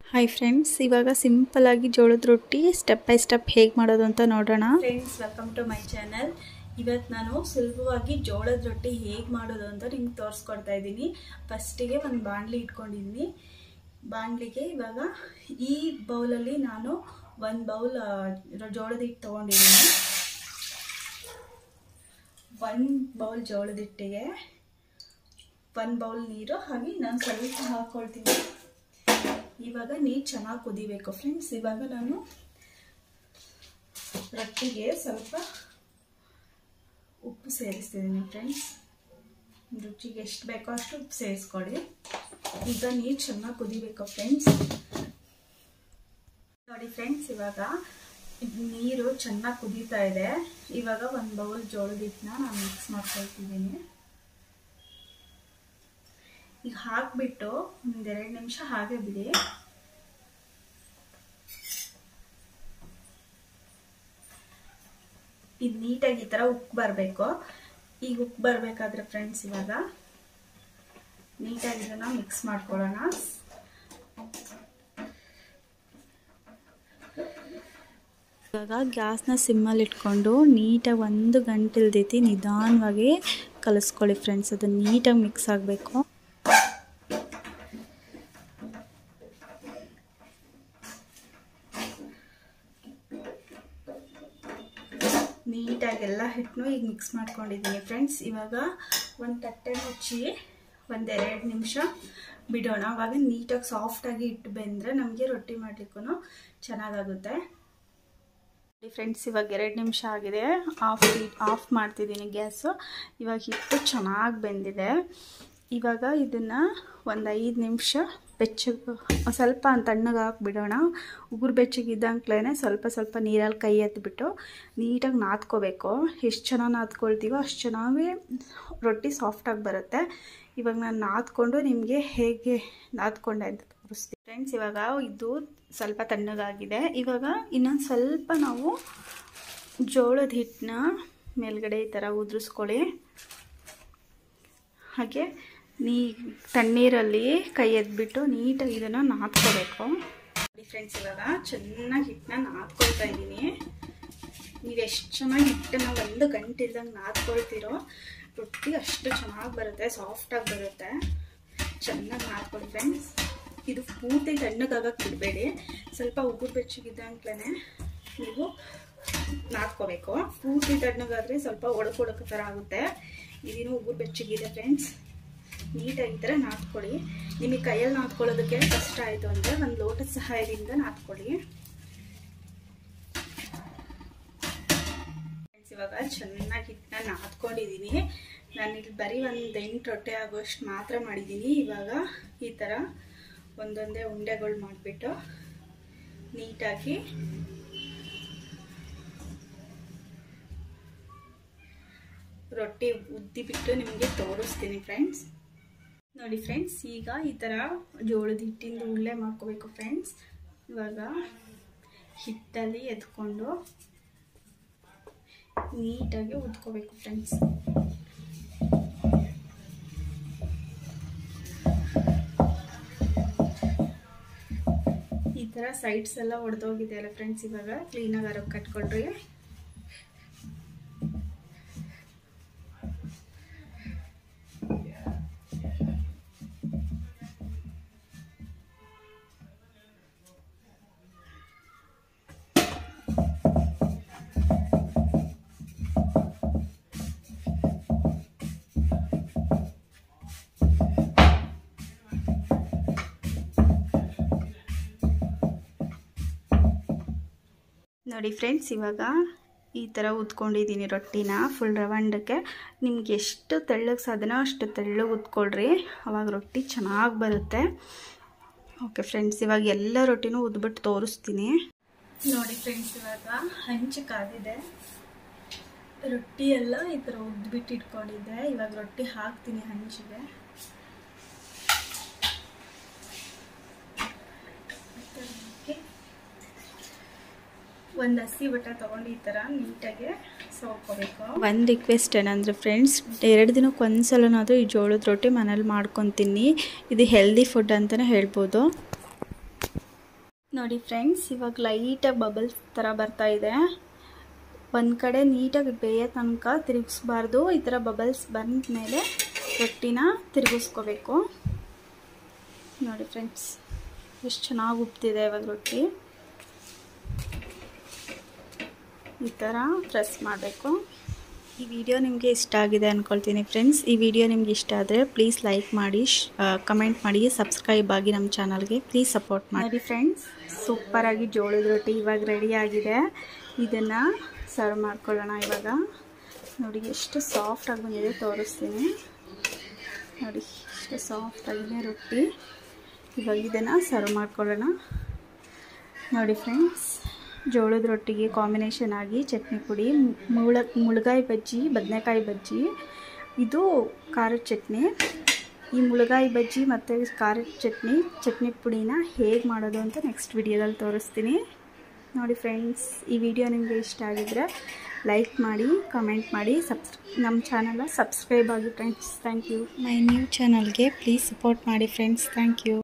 hi friends ಇವಾಗ ಸಿಂಪಲ್ಲಾಗಿ ಜೋಳದ ರೊಟ್ಟಿ ಸ್ಟೆಪ್ ಬೈ ಸ್ಟೆಪ್ ಹೇಗೆ ಮಾಡೋದು ಅಂತ ನೋಡೋಣ friends welcome to my channel ಇವತ್ತು ನಾನು ಸುಲಭವಾಗಿ ಜೋಳದ ರೊಟ್ಟಿ ಹೇಗೆ ಮಾಡೋದು ಅಂತ ನಿಮ್ಗೆ ತೋರಿಸ್ಕೊಡ್ತಾ ಇದ್ದೀನಿ ಫಸ್ಟಿಗೆ ಒಂದು ಬಾಣಲಿ ಇಟ್ಕೊಂಡಿದ್ದೀನಿ ಬಾಣಲಿಗೆ ಇವಾಗ ಈ ಬೌಲಲ್ಲಿ ನಾನು ಒಂದು ಬೌಲ್ ಜೋಳದ ಹಿಟ್ಟು ತೊಗೊಂಡಿದ್ದೀನಿ ಒಂದು ಬೌಲ್ ಜೋಳದ ಹಿಟ್ಟಿಗೆ ಒಂದು ಬೌಲ್ ನೀರು ಹಾಗೆ ನಾನು ಸ್ವಲ್ಪ ಹಾಕ್ಕೊಳ್ತೀನಿ ಇವಾಗ ನೀರು ಚೆನ್ನಾಗಿ ಕುದಿಬೇಕು ಫ್ರೆಂಡ್ಸ್ ಇವಾಗ ನಾನು ರೊಟ್ಟಿಗೆ ಸ್ವಲ್ಪ ಉಪ್ಪು ಸೇರಿಸ್ತಿದ್ದೀನಿ ಫ್ರೆಂಡ್ಸ್ ರುಚಿಗೆ ಎಷ್ಟು ಬೇಕೋ ಅಷ್ಟು ಉಪ್ಪು ಸೇರಿಸ್ಕೊಳ್ಳಿ ಈಗ ನೀರು ಚೆನ್ನಾಗಿ ಕುದಿಬೇಕು ಫ್ರೆಂಡ್ಸ್ ನೋಡಿ ಫ್ರೆಂಡ್ಸ್ ಇವಾಗ ನೀರು ಚೆನ್ನಾಗಿ ಕುದೀತಾ ಇದೆ ಇವಾಗ ಒಂದು ಬೌಲ್ ಜೋಳದ ಹಿಟ್ಟನ್ನ ನಾನು ಮಿಕ್ಸ್ ಮಾಡ್ಕೊಳ್ತಿದ್ದೀನಿ ಈಗ ಹಾಕ್ಬಿಟ್ಟು ಒಂದೆರಡು ನಿಮಿಷ ಹಾಗೆ ಬಿಡಿ ಇದು ನೀಟಾಗಿ ಈ ಥರ ಉಪ್ಪು ಬರಬೇಕು ಈಗ ಉಪ್ಪು ಬರಬೇಕಾದ್ರೆ ಫ್ರೆಂಡ್ಸ್ ಇವಾಗ ನೀಟಾಗಿ ಇದನ್ನು ಮಿಕ್ಸ್ ಮಾಡ್ಕೊಳ್ಳೋಣ ಇವಾಗ ಗ್ಯಾಸ್ನ ಸಿಮ್ಮಲ್ಲಿ ಇಟ್ಕೊಂಡು ನೀಟಾಗಿ ಒಂದು ಗಂಟೆ ಇಲ್ದೈತಿ ನಿಧಾನವಾಗಿ ಕಲಿಸ್ಕೊಳ್ಳಿ ಫ್ರೆಂಡ್ಸ್ ಅದು ನೀಟಾಗಿ ಮಿಕ್ಸ್ ಆಗಬೇಕು ನೀಟಾಗಿ ಎಲ್ಲ ಹಿಟ್ಟನ್ನು ಈಗ ಮಿಕ್ಸ್ ಮಾಡ್ಕೊಂಡಿದ್ದೀನಿ ಫ್ರೆಂಡ್ಸ್ ಇವಾಗ ಒಂದು ತಟ್ಟೆ ಮುಚ್ಚಿ ಒಂದೆರಡು ನಿಮಿಷ ಬಿಡೋಣ ಅವಾಗ ನೀಟಾಗಿ ಸಾಫ್ಟಾಗಿ ಇಟ್ಟು ಬೆಂದರೆ ನಮಗೆ ರೊಟ್ಟಿ ಮಾಡಲಿಕ್ಕೂ ಚೆನ್ನಾಗಾಗುತ್ತೆ ಫ್ರೆಂಡ್ಸ್ ಇವಾಗ ಎರಡು ನಿಮಿಷ ಆಗಿದೆ ಆಫ್ ಆಫ್ ಮಾಡ್ತಿದ್ದೀನಿ ಗ್ಯಾಸು ಇವಾಗ ಹಿಟ್ಟು ಚೆನ್ನಾಗಿ ಬೆಂದಿದೆ ಇವಾಗ ಇದನ್ನು ಒಂದು ಐದು ನಿಮಿಷ ಬೆಚ್ಚಗೆ ಸ್ವಲ್ಪ ತಣ್ಣಗೆ ಹಾಕ್ಬಿಡೋಣ ಉಗುರು ಬೆಚ್ಚಗಿದ್ದಂಕ್ಲೇ ಸ್ವಲ್ಪ ಸ್ವಲ್ಪ ನೀರಲ್ಲಿ ಕೈ ಎತ್ಬಿಟ್ಟು ನೀಟಾಗಿ ನಾದ್ಕೋಬೇಕು ಎಷ್ಟು ಚೆನ್ನಾಗಿ ನಾದ್ಕೊಳ್ತೀವೋ ಅಷ್ಟು ಚೆನ್ನಾಗಿ ರೊಟ್ಟಿ ಸಾಫ್ಟಾಗಿ ಬರುತ್ತೆ ಇವಾಗ ನಾನು ನಾದ್ಕೊಂಡು ನಿಮಗೆ ಹೇಗೆ ನಾದ್ಕೊಂಡೆ ಅಂತ ತೋರಿಸ್ತೀನಿ ಫ್ರೆಂಡ್ಸ್ ಇವಾಗ ಇದು ಸ್ವಲ್ಪ ತಣ್ಣಗಾಗಿದೆ ಇವಾಗ ಇನ್ನೊಂದು ಸ್ವಲ್ಪ ನಾವು ಜೋಳದ ಹಿಟ್ಟನ್ನ ಮೇಲ್ಗಡೆ ಈ ಥರ ಉದುರಿಸ್ಕೊಳ್ಳಿ ಹಾಗೆ ನೀ ತಣ್ಣೀರಲ್ಲಿ ಕೈ ಎದ್ಬಿಟ್ಟು ನೀಟಾಗಿ ಇದನ್ನು ನಾದ್ಕೋಬೇಕು ನೋಡಿ ಫ್ರೆಂಡ್ಸ್ ಇವಾಗ ಚೆನ್ನಾಗಿ ಹಿಟ್ಟನ್ನ ನಾದ್ಕೊಳ್ತಾ ಇದ್ದೀನಿ ನೀವು ಎಷ್ಟು ಚೆನ್ನಾಗಿ ಹಿಟ್ಟನ್ನ ಒಂದು ಗಂಟೆ ಇಲ್ದಂಗೆ ನಾದ್ಕೊಳ್ತೀರೋ ರೊಟ್ಟಿ ಅಷ್ಟು ಚೆನ್ನಾಗಿ ಬರುತ್ತೆ ಸಾಫ್ಟಾಗಿ ಬರುತ್ತೆ ಚೆನ್ನಾಗಿ ನಾದ್ಕೊಳ್ಳಿ ಫ್ರೆಂಡ್ಸ್ ಇದು ಪೂರ್ತಿ ತಣ್ಣಗಾಗಕ್ಕೆ ಬಿಡಬೇಡಿ ಸ್ವಲ್ಪ ಉಗುರು ಬೆಚ್ಚಗಿದ್ದಂಕ್ಲೇ ನೀವು ನಾದ್ಕೋಬೇಕು ಪೂರ್ತಿ ತಣ್ಣಗಾದರೆ ಸ್ವಲ್ಪ ಒಳಗೆ ಒಳಗೆ ಥರ ಆಗುತ್ತೆ ಇದೇನು ಉಗುರು ಬೆಚ್ಚಗಿದೆ ಫ್ರೆಂಡ್ಸ್ ನೀಟಾಗಿ ಈ ಥರ ನಾದ್ಕೊಳ್ಳಿ ನಿಮಗೆ ಕೈಯಲ್ಲಿ ನಾದ್ಕೊಳ್ಳೋದಕ್ಕೆ ಕಷ್ಟ ಆಯಿತು ಅಂದರೆ ಒಂದು ಲೋಟದ ಸಹಾಯದಿಂದ ನಾದ್ಕೊಳ್ಳಿ ಇವಾಗ ಚೆನ್ನಾಗಿ ಹಿಟ್ಟನ್ನ ನಾದ್ಕೊಂಡಿದ್ದೀನಿ ನಾನು ಇಲ್ಲಿ ಬರೀ ಒಂದು ಎಂಟು ರೊಟ್ಟೆ ಆಗೋಷ್ಟು ಮಾತ್ರ ಮಾಡಿದ್ದೀನಿ ಇವಾಗ ಈ ಥರ ಒಂದೊಂದೇ ಉಂಡೆಗಳು ಮಾಡಿಬಿಟ್ಟು ನೀಟಾಗಿ ರೊಟ್ಟಿ ಉದ್ದಿ ಬಿಟ್ಟು ನಿಮಗೆ ತೋರಿಸ್ತೀನಿ ಫ್ರೆಂಡ್ಸ್ ನೋಡಿ ಫ್ರೆಂಡ್ಸ್ ಈಗ ಈ ಥರ ಜೋಳದ ಹಿಟ್ಟಿಂದ ಉಳ್ಳೆ ಮಾಡ್ಕೋಬೇಕು ಫ್ರೆಂಡ್ಸ್ ಇವಾಗ ಹಿಟ್ಟಲ್ಲಿ ಎತ್ಕೊಂಡು ನೀಟಾಗಿ ಉದ್ಕೋಬೇಕು ಫ್ರೆಂಡ್ಸ್ ಈ ಥರ ಸೈಡ್ಸ್ ಎಲ್ಲ ಒಡೆದೋಗಿದೆ ಅಲ್ಲ ಫ್ರೆಂಡ್ಸ್ ಇವಾಗ ಕ್ಲೀನಾಗಿ ಅರಕ್ಕೆ ಕಟ್ಕೊಳ್ರಿ ನೋಡಿ ಫ್ರೆಂಡ್ಸ್ ಇವಾಗ ಈ ಥರ ಉದ್ಕೊಂಡಿದ್ದೀನಿ ರೊಟ್ಟಿನ ಫುಲ್ ರವಂಡಕ್ಕೆ ನಿಮ್ಗೆ ಎಷ್ಟು ತೆಳ್ಳಗೆ ಸಾಧನ ಅಷ್ಟು ತೆಳ್ಳಗೆ ಉದ್ಕೊಳ್ರಿ ಅವಾಗ ರೊಟ್ಟಿ ಚೆನ್ನಾಗಿ ಬರುತ್ತೆ ಓಕೆ ಫ್ರೆಂಡ್ಸ್ ಇವಾಗ ಎಲ್ಲ ರೊಟ್ಟಿನೂ ಉದ್ಬಿಟ್ಟು ತೋರಿಸ್ತೀನಿ ನೋಡಿ ಫ್ರೆಂಡ್ಸ್ ಇವಾಗ ಹಂಚು ಕಾದಿದೆ ರೊಟ್ಟಿ ಎಲ್ಲ ಈ ಥರ ಉದ್ಬಿಟ್ಟು ಇಟ್ಕೊಂಡಿದ್ದೆ ಇವಾಗ ರೊಟ್ಟಿ ಹಾಕ್ತೀನಿ ಹಂಚಿಗೆ ಒಂದು ಹಸಿ ಬಟ್ಟೆ ತೊಗೊಂಡು ಈ ಥರ ನೀಟಾಗಿ ಸೋಕೋಬೇಕು ಒಂದು ರಿಕ್ವೆಸ್ಟ್ ಏನಂದರೆ ಫ್ರೆಂಡ್ಸ್ ಎರಡು ದಿನಕ್ಕೆ ಒಂದು ಸಲನಾದರೂ ಈ ಜೋಳದ ರೊಟ್ಟಿ ಮನೇಲಿ ಮಾಡ್ಕೊತೀನಿ ಇದು ಹೆಲ್ದಿ ಫುಡ್ ಅಂತಲೇ ಹೇಳ್ಬೋದು ನೋಡಿ ಫ್ರೆಂಡ್ಸ್ ಇವಾಗ ಲೈಟಾಗಿ ಬಬಲ್ಸ್ ಥರ ಬರ್ತಾ ಇದೆ ಒಂದು ಕಡೆ ನೀಟಾಗಿ ಬೇಯೋ ತನಕ ತಿರುಗಿಸ್ಬಾರ್ದು ಈ ಥರ ಬಬಲ್ಸ್ ಬಂದ ಮೇಲೆ ರೊಟ್ಟಿನ ತಿರುಗಿಸ್ಕೋಬೇಕು ನೋಡಿ ಫ್ರೆಂಡ್ಸ್ ಎಷ್ಟು ಚೆನ್ನಾಗಿ ಉಬ್ತಿದೆ ಇವಾಗ ರೊಟ್ಟಿ ಈ ಥರ ಪ್ರೆಸ್ ಮಾಡಬೇಕು ಈ ವಿಡಿಯೋ ನಿಮಗೆ ಇಷ್ಟ ಆಗಿದೆ ಅಂದ್ಕೊಳ್ತೀನಿ ಫ್ರೆಂಡ್ಸ್ ಈ ವಿಡಿಯೋ ನಿಮ್ಗೆ ಇಷ್ಟ ಆದರೆ ಪ್ಲೀಸ್ ಲೈಕ್ ಮಾಡಿ ಕಮೆಂಟ್ ಮಾಡಿ ಸಬ್ಸ್ಕ್ರೈಬ್ ಆಗಿ ನಮ್ಮ ಚಾನಲ್ಗೆ ಪ್ಲೀಸ್ ಸಪೋರ್ಟ್ ಮಾಡಿ ಫ್ರೆಂಡ್ಸ್ ಸೂಪರಾಗಿ ಜೋಳದ ರೊಟ್ಟಿ ಇವಾಗ ರೆಡಿ ಆಗಿದೆ ಇದನ್ನು ಸರ್ವ್ ಮಾಡ್ಕೊಳ್ಳೋಣ ಇವಾಗ ನೋಡಿ ಎಷ್ಟು ಸಾಫ್ಟಾಗಿ ಬಂದಿದೆ ತೋರಿಸ್ತೀನಿ ನೋಡಿ ಎಷ್ಟು ಸಾಫ್ಟಾಗಿದೆ ರೊಟ್ಟಿ ಇವಾಗ ಇದನ್ನು ಸರ್ವ್ ಮಾಡ್ಕೊಳ್ಳೋಣ ನೋಡಿ ಫ್ರೆಂಡ್ಸ್ ಜೋಳದ ರೊಟ್ಟಿಗೆ ಕಾಂಬಿನೇಷನ್ ಆಗಿ ಚಟ್ನಿ ಪುಡಿ ಮುಳ ಮುಳುಗಾಯಿ ಬಜ್ಜಿ ಬದನೆಕಾಯಿ ಬಜ್ಜಿ ಇದು ಖಾರದ ಚಟ್ನಿ ಈ ಮುಳುಗಾಯಿ ಬಜ್ಜಿ ಮತ್ತು ಖಾರದ ಚಟ್ನಿ ಚಟ್ನಿ ಪುಡಿನ ಹೇಗೆ ಮಾಡೋದು ಅಂತ ನೆಕ್ಸ್ಟ್ ವಿಡಿಯೋದಲ್ಲಿ ತೋರಿಸ್ತೀನಿ ನೋಡಿ ಫ್ರೆಂಡ್ಸ್ ಈ ವಿಡಿಯೋ ನಿಮಗೆ ಇಷ್ಟ ಆಗಿದ್ರೆ ಲೈಕ್ ಮಾಡಿ ಕಮೆಂಟ್ ಮಾಡಿ ಸಬ್ಸ್ ನಮ್ಮ ಚಾನಲ್ನ ಸಬ್ಸ್ಕ್ರೈಬ್ ಆಗಿ friends thank you my new ಚಾನಲ್ಗೆ ಪ್ಲೀಸ್ ಸಪೋರ್ಟ್ ಮಾಡಿ ಫ್ರೆಂಡ್ಸ್ ಥ್ಯಾಂಕ್ ಯು